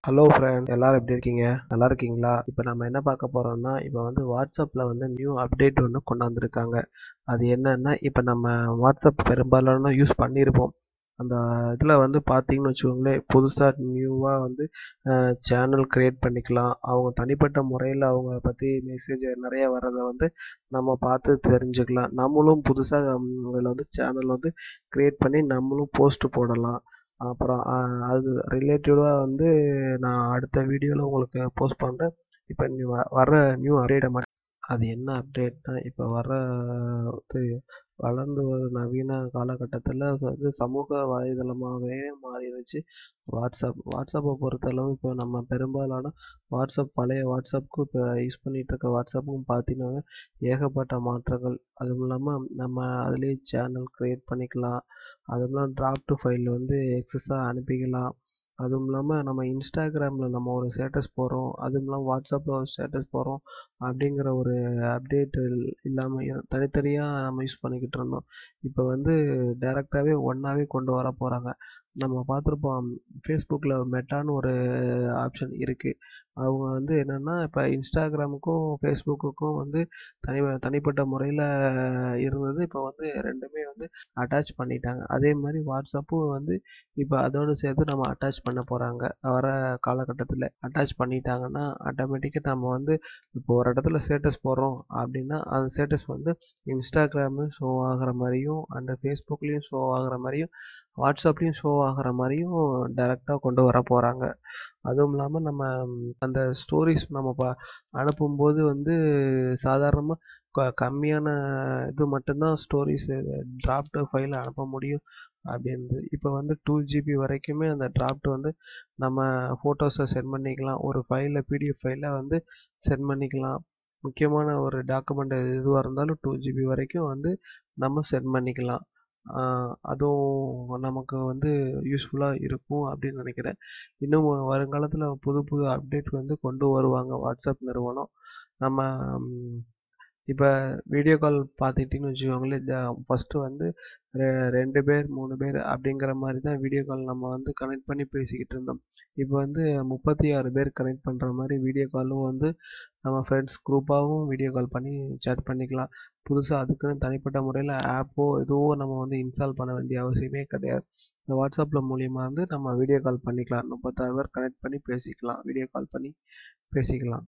hello friend எல்லாரும் எப்படி இருக்கீங்க நல்லா இருக்கீங்களா இப்போ நம்ம என்ன பார்க்க போறோம்னா இப்போ வந்து வாட்ஸ்அப்பில் வந்து நியூ அப்டேட் ஒன்று கொண்டாந்துருக்காங்க அது என்னன்னா இப்போ நம்ம வாட்ஸ்அப் பெரும்பாலான யூஸ் பண்ணியிருப்போம் அந்த இதில் வந்து பார்த்தீங்கன்னு வச்சுக்கோங்களேன் புதுசாக நியூவாக வந்து சேனல் க்ரியேட் பண்ணிக்கலாம் அவங்க தனிப்பட்ட முறையில் அவங்க பற்றி மெசேஜ் நிறைய வர்றதை வந்து நம்ம பார்த்து தெரிஞ்சுக்கலாம் நம்மளும் புதுசாக அதில் வந்து சேனல் வந்து க்ரியேட் பண்ணி நம்மளும் போஸ்ட் போடலாம் அப்புறம் அது ரிலேட்டிவாக வந்து நான் அடுத்த வீடியோவில் உங்களுக்கு போஸ்ட் பண்ணுறேன் இப்போ நீ வர நியூ அப்டேட்டை மட்டும் அது என்ன அப்டேட்னா இப்போ வர இது வளர்ந்து வரும் நவீன காலகட்டத்தில் வந்து சமூக வலைதளமாகவே மாறிடுச்சு வாட்ஸ்அப் வாட்ஸ்அப்பை பொறுத்தளவு இப்போ நம்ம பெரும்பாலான வாட்ஸ்அப் பழைய வாட்ஸ்அப்புக்கும் இப்போ யூஸ் பண்ணிகிட்டு இருக்க வாட்ஸ்அப்புக்கும் பார்த்தீங்கன்னா ஏகப்பட்ட மாற்றங்கள் அதுவும் இல்லாமல் நம்ம அதுலேயே சேனல் க்ரியேட் பண்ணிக்கலாம் அதுவும் இல்லாமல் ட்ராஃப்ட் ஃபைல் வந்து எக்ஸஸாக அனுப்பிக்கலாம் அதுவும் இல்லாமல் நம்ம இன்ஸ்டாகிராமில் நம்ம ஒரு ஸ்டேட்டஸ் போடுறோம் அதுவும் இல்லாமல் வாட்ஸ்அப்பில் ஒரு ஸ்டேட்டஸ் போடுறோம் அப்படிங்கிற ஒரு அப்டேட் இல்லாமல் தனித்தனியாக நம்ம யூஸ் பண்ணிக்கிட்டு இருந்தோம் இப்போ வந்து டேரெக்டாகவே ஒன்றாவே கொண்டு வர போகிறாங்க நம்ம பார்த்துருப்போம் ஃபேஸ்புக்கில் மெட்டான்னு ஒரு ஆப்ஷன் இருக்குது அவங்க வந்து என்னென்னா இப்போ இன்ஸ்டாகிராமுக்கும் ஃபேஸ்புக்குக்கும் வந்து தனி தனிப்பட்ட முறையில் இருந்தது இப்போ வந்து ரெண்டுமே வந்து அட்டாச் பண்ணிட்டாங்க அதே மாதிரி வாட்ஸ்அப்பும் வந்து இப்போ அதோடு சேர்த்து நம்ம அட்டாச் பண்ண போகிறாங்க வர காலகட்டத்தில் அட்டாச் பண்ணிட்டாங்கன்னா ஆட்டோமேட்டிக்காக நம்ம வந்து இப்போ ஒரு இடத்துல ஸ்டேட்டஸ் போடுறோம் அப்படின்னா அந்த ஸ்டேட்டஸ் வந்து இன்ஸ்டாகிராமு ஷோ ஆகிற மாதிரியும் அண்டு ஃபேஸ்புக்லேயும் ஷோ ஆகிற மாதிரியும் வாட்ஸ்அப்லேயும் ஷோ ஆகிற மாதிரியும் டேரெக்டாக கொண்டு வர போகிறாங்க அதுவும் இல்லாமல் நம்ம அந்த ஸ்டோரிஸ் நம்ம ப அனுப்பும்போது வந்து சாதாரணமாக க கம்மியான இது மட்டும்தான் ஸ்டோரிஸ் ட்ராஃப்ட் ஃபைல் அனுப்ப முடியும் அப்படின்றது இப்போ வந்து டூ ஜிபி வரைக்குமே அந்த ட்ராஃப்ட் வந்து நம்ம ஃபோட்டோஸை சென்ட் பண்ணிக்கலாம் ஒரு ஃபைலில் பிடிஎஃப் ஃபைலில் வந்து சென்ட் பண்ணிக்கலாம் முக்கியமான ஒரு டாக்குமெண்ட் எதுவாக இருந்தாலும் டூ ஜிபி வரைக்கும் வந்து நம்ம சென்ட் பண்ணிக்கலாம் அதுவும் நமக்கு வந்து யூஸ்ஃபுல்லாக இருக்கும் அப்படின்னு நினைக்கிறேன் இன்னும் வருங்காலத்தில் புது புது அப்டேட் வந்து கொண்டு வருவாங்க வாட்ஸ்அப் நிறுவனம் நம்ம இப்போ வீடியோ கால் பார்த்துக்கிட்டிங்கன்னு வச்சுக்கோங்களேன் ஃபஸ்ட்டு வந்து ரெ ரெண்டு பேர் மூணு பேர் அப்படிங்கிற மாதிரி தான் வீடியோ கால் நம்ம வந்து கனெக்ட் பண்ணி பேசிக்கிட்டு இருந்தோம் இப்போ வந்து முப்பத்தி ஆறு பேர் கனெக்ட் பண்ணுற மாதிரி வீடியோ காலும் வந்து நம்ம ஃப்ரெண்ட்ஸ் குரூப்பாகவும் வீடியோ கால் பண்ணி சேட் பண்ணிக்கலாம் புதுசாக அதுக்குன்னு தனிப்பட்ட முறையில் ஆப்போ எதுவோ நம்ம வந்து இன்ஸ்டால் பண்ண வேண்டிய அவசியமே கிடையாது இந்த வாட்ஸ்அப்பில் மூலிமா வந்து நம்ம வீடியோ கால் பண்ணிக்கலாம் முப்பத்தாறு பேர் கனெக்ட் பண்ணி பேசிக்கலாம் வீடியோ கால் பண்ணி பேசிக்கலாம்